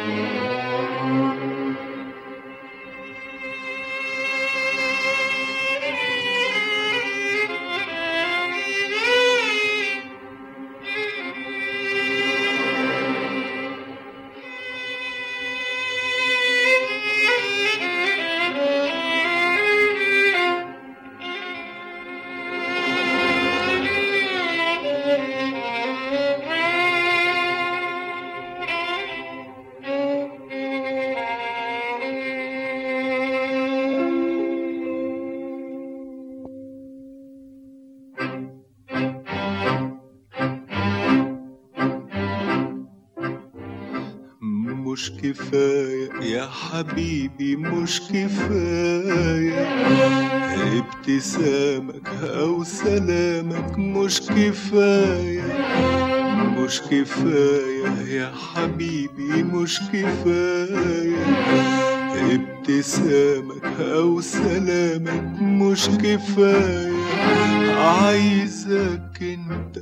مش كفاية يا حبيبي مش كفاية ابتسامك أو سلامك مش كفاية مش كفاية يا حبيبي مش كفاية ابتسامك أو سلامك مش كفاية عايزك انت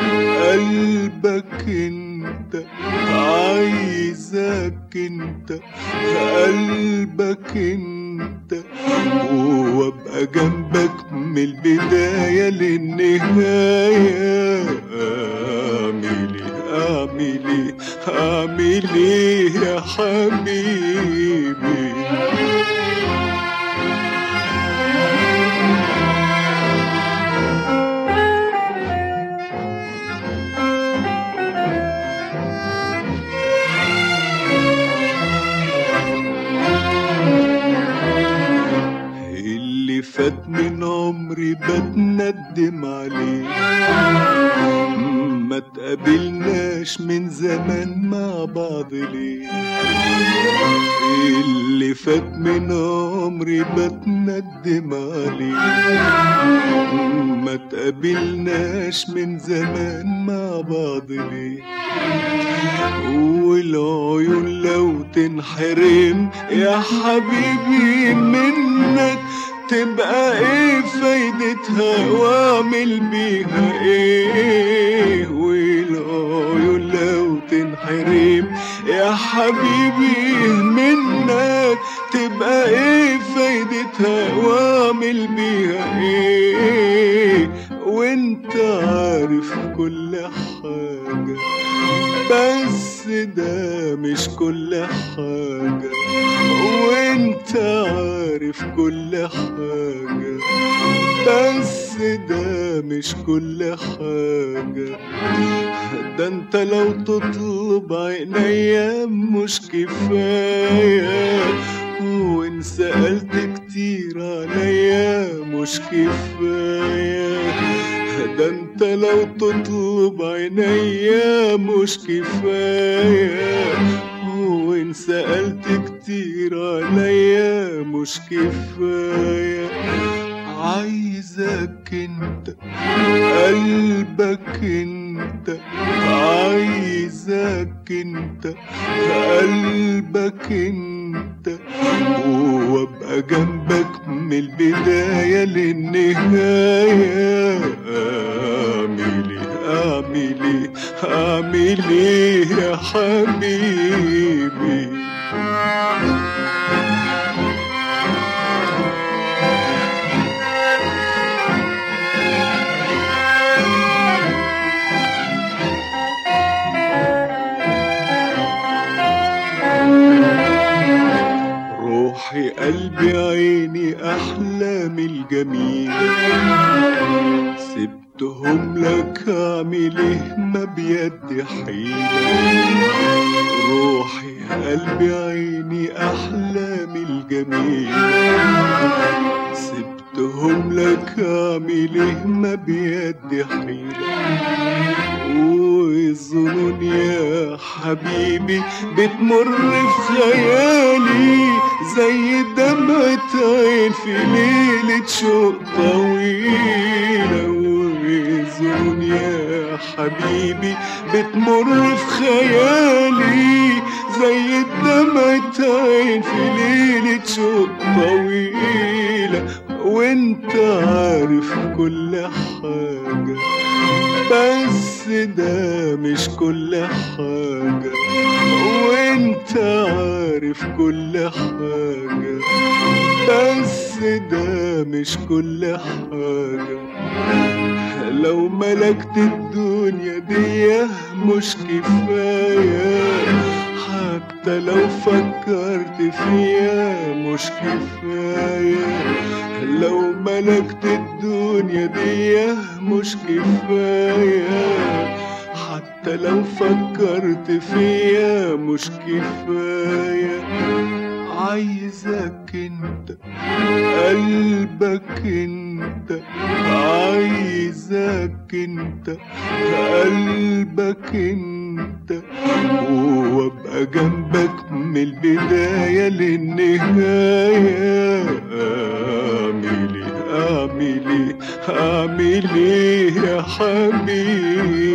قلبك انت عايزك انت قلبك انت وابقى جنبك من البداية للنهاية اعمل ايه اعمل ايه اعمل ايه يا حبيبي اللي فات من عمري بتندم عليه ما تقابلناش من زمان مع بعض ليه اللي فات من عمري بتندم عليه ما تقابلناش من زمان مع بعض ليه والعيون لو تنحرم يا حبيبي منك تبقى ايه فايدتها واعمل بيها ايه والعيون لو تنحرم يا حبيبي منك تبقى ايه فايدتها واعمل بيها ايه وانت عارف كل حاجة بس ده مش كل حاجة وانت عارف كل حاجة بس ده مش كل حاجة ده انت لو تطلب عينيا مش كفاية وان سألت كتير عليا مش كفاية ده انت لو تطلب عينيا مش كفاية وان سألت كتير عليا مش كفاية عايزك انت قلبك انت عايزك انت قلبك انت وابقى جنبك من البداية للنهاية اعمل ايه اعمل ايه اعمل ايه يا حبيبي روحي قلبي عيني أحلامي الجميلة سبتهم لك أعمل إيه ما بيدي حيلة روحي قلبي عيني أحلامي الجميلة سبتهم لك أعمل إيه ما بيدي حيلة والظنون يا حبيبي بتمر في خيالي زي دمعة عين في ليلة شوق طويلة والظنون يا حبيبي بتمر في خيالي زي دمعة عين في ليلة شوق طويلة وانت عارف كل حاجة بس ده مش كل حاجة وانت عارف كل حاجة بس ده مش كل حاجة لو ملكت الدنيا دي مش كفاية حتى لو فكرت فيها مش كفاية لو ملكت الدنيا دي مش كفاية حتى لو فكرت فيها مش كفاية عايزك انت قلبك انت عايزك انت قلبك انت وابقى جنبك من البداية للنهاية اعمل ايه اعمل ايه اعمل ايه يا حبيبي